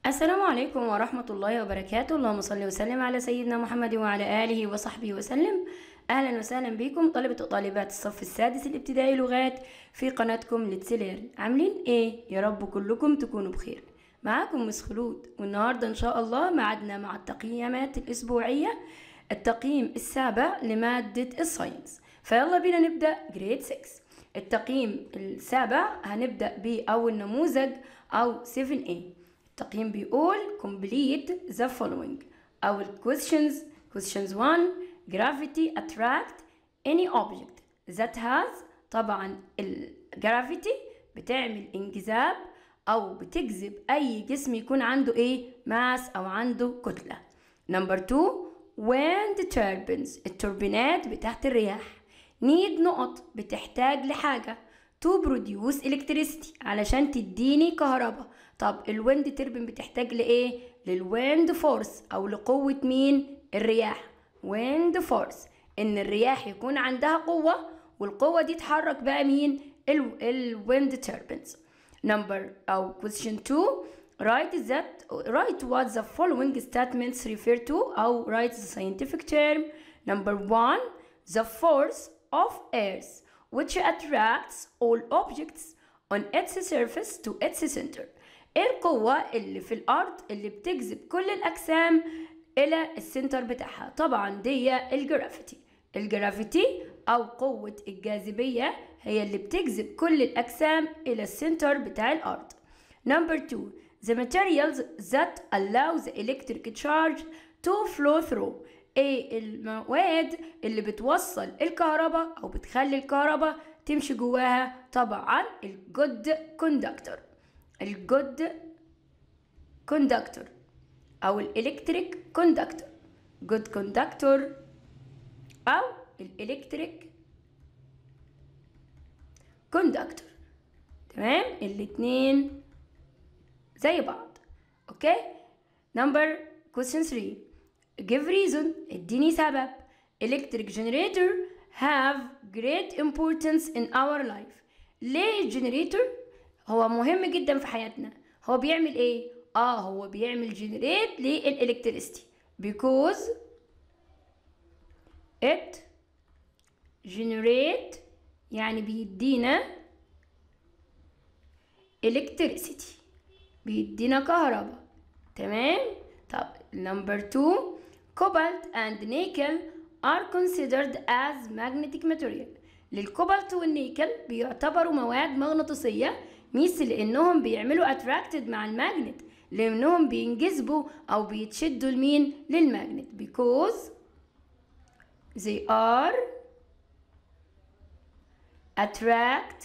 السلام عليكم ورحمة الله وبركاته اللهم صل وسلم على سيدنا محمد وعلى آله وصحبه وسلم أهلا وسهلا بكم طلبة وطالبات الصف السادس الابتدائي لغات في قناتكم لتسلير عاملين ايه يا رب كلكم تكونوا بخير معاكم مس خلود والنهاردة إن شاء الله معدنا مع التقييمات الأسبوعية التقييم السابع لمادة الساينس فيلا بينا نبدأ جريد 6 التقييم السابع هنبدأ بأول نموذج أو 7A التقييم بيقول complete the following أو questions questions 1 gravity attract any object that has طبعا ال gravity بتعمل انجذاب أو بتجذب أي جسم يكون عنده إيه ماس أو عنده كتلة نمبر 2 wind turbines التوربينات بتاعت الرياح need نقط بتحتاج لحاجة to produce electricity علشان تديني كهرباء طب الويند تربين بتحتاج لإيه؟ للويند فورس أو لقوة مين؟ الرياح wind force إن الرياح يكون عندها قوة والقوة دي تحرك بقى مين؟ الويند turbines number أو question 2 write that write what the following statements refer to أو write the scientific term number one the force of earth which attracts all objects on its surface to its center ايه القوة اللي في الأرض اللي بتجذب كل الأجسام إلى السنتر بتاعها طبعا دي الجرافيتي الجرافيتي أو قوة الجاذبية هي اللي بتجذب كل الأجسام إلى السنتر بتاع الأرض Number two the materials that allow the electric charge to flow through ايه المواد اللي بتوصل الكهرباء او بتخلي الكهرباء تمشي جواها طبعا الجود كوندكتور الجود كوندكتور او الالكتريك كوندكتور جود كوندكتور او الالكتريك كوندكتور تمام الاتنين زي بعض اوكي نمبر question 3 give reason اديني سبب electric generator have great importance in our life ليه الجنريتور هو مهم جدا في حياتنا هو بيعمل ايه اه هو بيعمل جنريت للالكتريستي because it generate يعني بيدينا electricity بيدينا كهرباء تمام طب number 2 cobalt and nickel are considered as magnetic material للكوبالت والنيكل بيعتبروا مواد مغناطيسية مثل انهم بيعملوا attracted مع الماجنت لانهم بينجذبوا او بيتشدوا لمين للماجنت because they are attract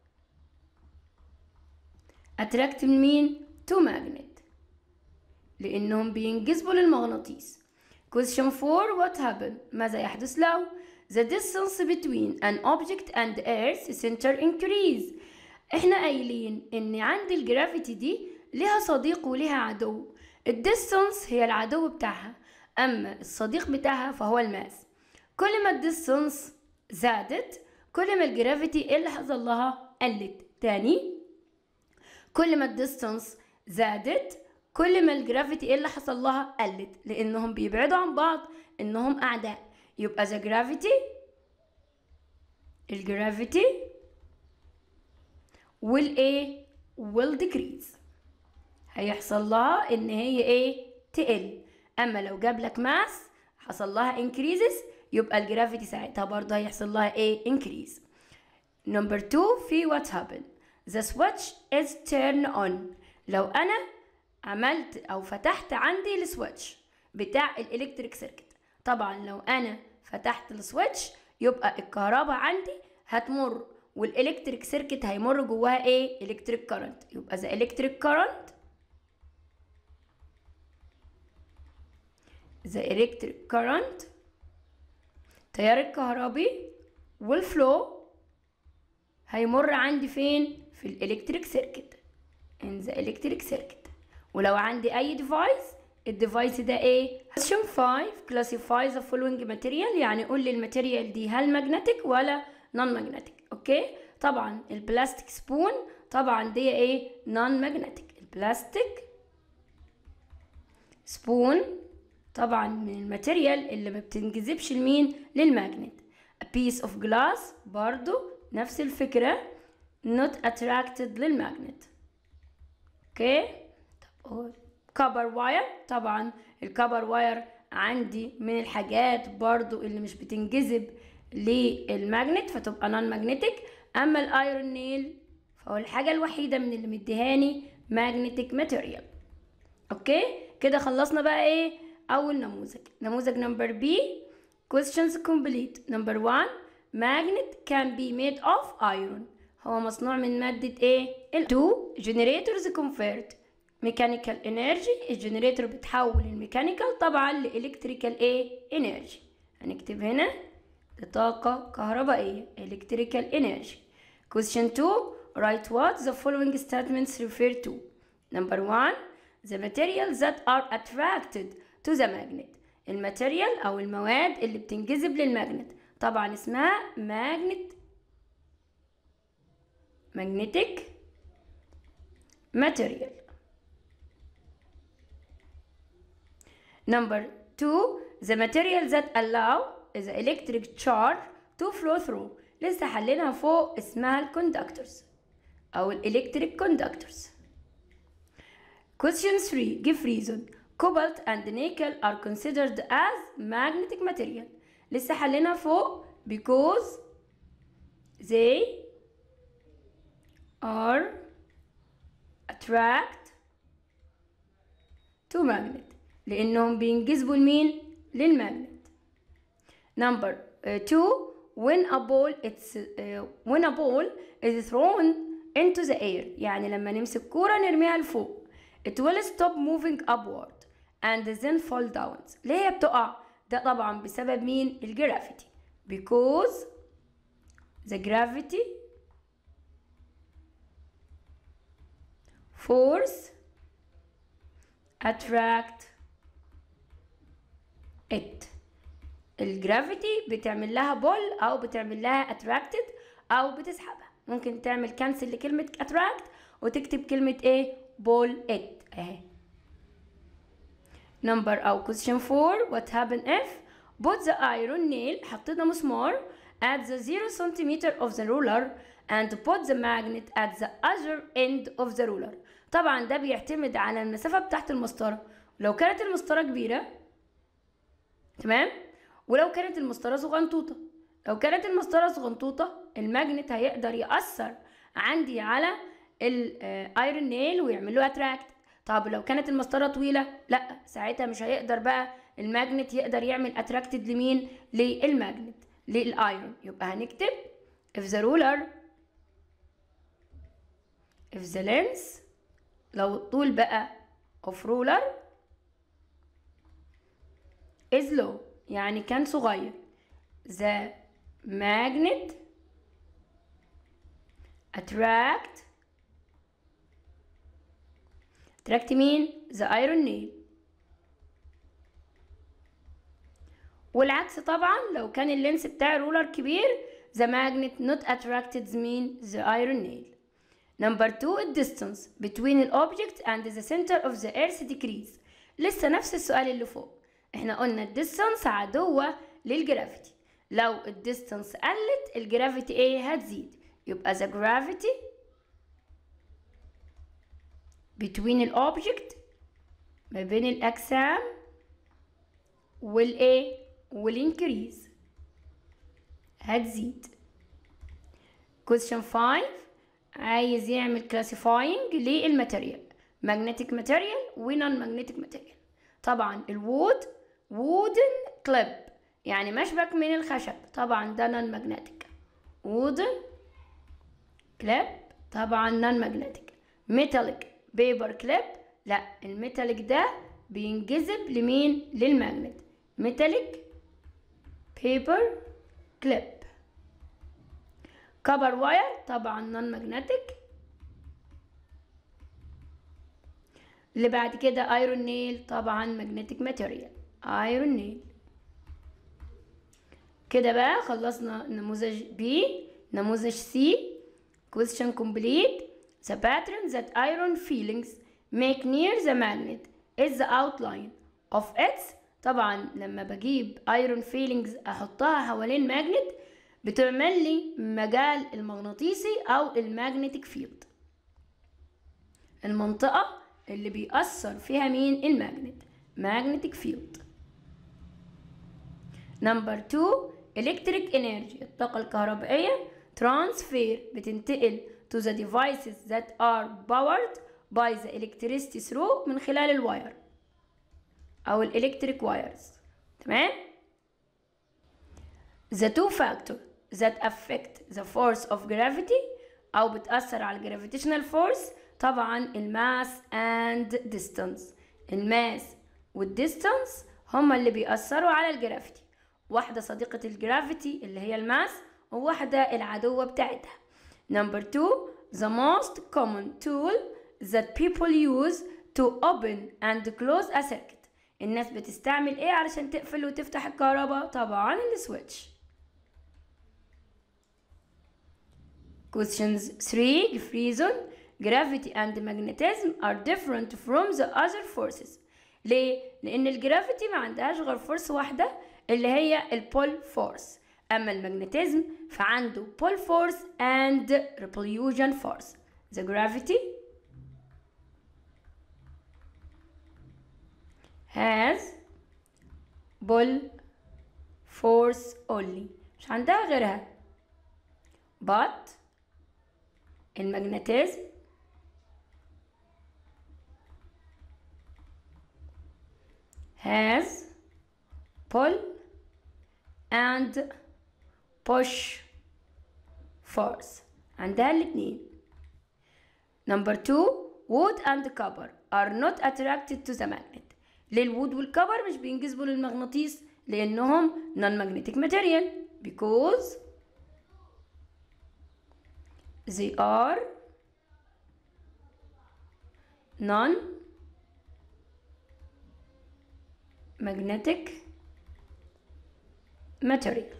attract من مين to magnet لانهم بينجذبوا للمغناطيس Question 4 What happened? ماذا يحدث لو The distance between an object and earth center increase احنا قايلين ان عند الجرافيتي دي ليها صديق وليها عدو الديستانس هي العدو بتاعها اما الصديق بتاعها فهو الماس كل ما الديستانس زادت كل ما الجرافيتي ايه اللي حصل لها قلت تاني كل ما الديستانس زادت كل ما الجرافيتي ايه اللي حصل لها قلت لانهم بيبعدوا عن بعض انهم اعداء يبقى the gravity الجرافيتي will ايه will decrease هيحصل لها ان هي ايه تقل اما لو جاب لك ماس حصل لها increases يبقى الجرافيتي ساعتها برضه هيحصل لها ايه increase number two في what happened the switch is turned on لو انا عملت او فتحت عندي السويتش بتاع الالكتريك سيركت طبعا لو انا فتحت السويتش يبقى الكهرباء عندي هتمر والالكتريك سيركت هيمر جواها ايه الكتريك كارنت يبقى ذا الكتريك كارنت ذا الكتريك كارنت التيار الكهربي والفلو هيمر عندي فين في الالكتريك سيركت in the electric circuit ولو عندي اي ديفايس الديفايس ده ايه question 5 classify the following material يعني قول لي الماتيريال دي هل magnetic ولا non magnetic اوكي طبعا البلاستيك سبون طبعا دي ايه non magnetic البلاستيك سبون طبعا من الماتيريال اللي ما بتنجذبش لمين للماجنت a piece of glass برضو نفس الفكرة not attracted للماجنت اوكي طب كبر واير طبعا الكبر واير عندي من الحاجات برضو اللي مش بتنجذب للماجنت فتبقى نون ماجنتيك اما الايرون نيل فهو الحاجة الوحيدة من اللي مديهاني ماجنتيك ماتيريال اوكي كده خلصنا بقى ايه اول نموذج نموذج نمبر بي questions complete number one magnet can be made of iron هو مصنوع من مادة ايه ال 2 generators convert mechanical energy الجنريتور بتحول الميكانيكال طبعا لإلكتريكال ايه energy هنكتب هنا لطاقة كهربائية electrical energy question 2 write what the following statements refer to number 1 the materials that are attracted to the magnet الماتيريال او المواد اللي بتنجذب للماجنت طبعا اسمها ماجنت magnetic material number 2 the materials that allow the electric charge to flow through لسه حلينها فوق اسمها الكوندكتورز او الالكتريك كوندكتورز question 3 give reason cobalt and nickel are considered as magnetic material لسه حلينها فوق because they are attract to magnet لانهم بينجذبوا لمين للماجنت number uh, two when a ball it's uh, when a ball is thrown into the air يعني لما نمسك كورة نرميها لفوق it will stop moving upward and then fall down ليه هي بتقع ده طبعا بسبب مين الجرافيتي because the gravity force attract it الجرافيتي بتعمل لها بول او بتعمل لها اتراكتد او بتسحبها ممكن تعمل كانسل لكلمة اتراكت وتكتب كلمة ايه بول ات اهي نمبر او question 4 what happen if put the iron nail حطينا مسمار at the 0 centimeter of the ruler and put the magnet at the other end of the ruler طبعا ده بيعتمد على المسافة بتاعت المسطرة لو كانت المسطرة كبيرة تمام ولو كانت المسطرة صغنطوطة لو كانت المسطرة صغنطوطة الماجنت هيقدر يأثر عندي على الايرون نيل ويعمل له اتراكت طب لو كانت المسطرة طويلة لا ساعتها مش هيقدر بقى الماجنت يقدر يعمل اتراكتد لمين للماجنت للايرون يبقى هنكتب if the ruler if the length لو الطول بقى of ruler is low يعني كان صغير the magnet attract attract مين the iron nail والعكس طبعا لو كان اللينس بتاع الرولر كبير the magnet not attracted مين the iron nail number two distance between the object and the center of the earth decrease لسه نفس السؤال اللي فوق احنا قلنا الديستانس عدوة للجرافيتي لو الديستانس قلت الجرافيتي ايه هتزيد يبقى the gravity between الأوبجكت ما بين الأجسام والإيه والإنكريز هتزيد question 5 عايز يعمل classifying للماتيريال magnetic material و non magnetic material طبعا الوود wooden clip يعني مشبك من الخشب طبعا ده non magnetic wooden clip طبعا non magnetic metallic بيبر كليب لا الميتاليك ده بينجذب لمين للماجنت ميتاليك بيبر كليب كبر واير طبعا نون ماجنتيك اللي بعد كده ايرون نيل طبعا ماجنتيك ماتيريال ايرون نيل كده بقى خلصنا نموذج بي نموذج سي question complete The pattern that iron filings make near the magnet is the outline of its طبعا لما بجيب ايرون فيلينجز احطها حوالين ماجنت بتعمل لي مجال المغناطيسي او الماجنتيك فيلد المنطقة اللي بيأثر فيها مين الماجنت magnetic field نمبر 2 electric energy الطاقة الكهربائية transfer بتنتقل to the devices that are powered by the electricity through من خلال الواير أو الإلكتريك وايرز تمام the two factors that affect the force of gravity أو بتأثر على gravitational force طبعا الماس and distance الماس والديستانس هما اللي بيأثروا على الجرافيتي واحدة صديقة الجرافيتي اللي هي الماس وواحدة العدوة بتاعتها number two the most common tool that people use to open and close a circuit الناس بتستعمل ايه علشان تقفل وتفتح الكهرباء طبعا السويتش questions 3 reason gravity and magnetism are different from the other forces ليه؟ لأن الجرافيتي ما عندهاش غير فورس واحدة اللي هي البول فورس أما المagnetism فعنده pull force and repulsion force the gravity has pull force only مش عندها غيرها but المagnetism has pull and push force عندها الاتنين number two wood and copper are not attracted to the magnet ليه الوود والكبر مش بينجذبوا للمغناطيس لانهم non magnetic material because they are non magnetic material.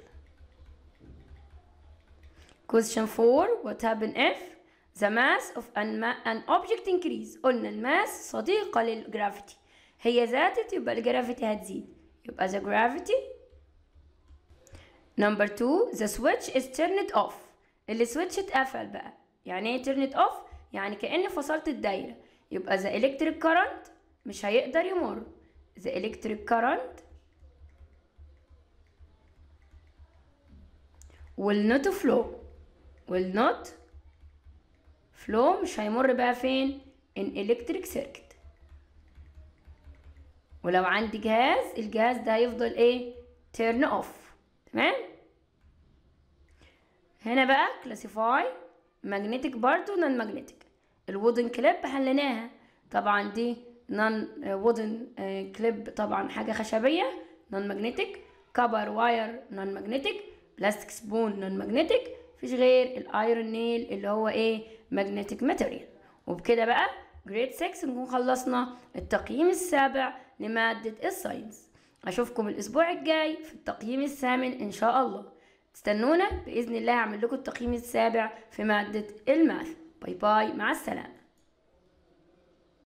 Question 4 What happen if the mass of an, ma an object increase قلنا الماس صديقة للجرافيتي هي زادت يبقى الجرافيتي هتزيد يبقى the gravity number 2 the switch is turned off السويتش اتقفل بقى يعني ايه turned off يعني كأني فصلت الدايرة يبقى the electric current مش هيقدر يمر the electric current will not flow will not flow مش هيمر بقى فين in electric circuit ولو عندي جهاز الجهاز ده هيفضل ايه turn off تمام هنا بقى classify magnetic برضو non magnetic الوودن كليب حليناها طبعا دي نون وودن كليب طبعا حاجة خشبية نون ماجنتيك كبر واير نون ماجنتيك بلاستيك سبون نون ماجنتيك مفيش غير الايرون نيل اللي هو ايه ماجنتيك ماتيريال وبكده بقى جريد 6 نكون خلصنا التقييم السابع لمادة الساينس اشوفكم الاسبوع الجاي في التقييم الثامن ان شاء الله استنونا باذن الله هعمل لكم التقييم السابع في مادة الماث باي باي مع السلامة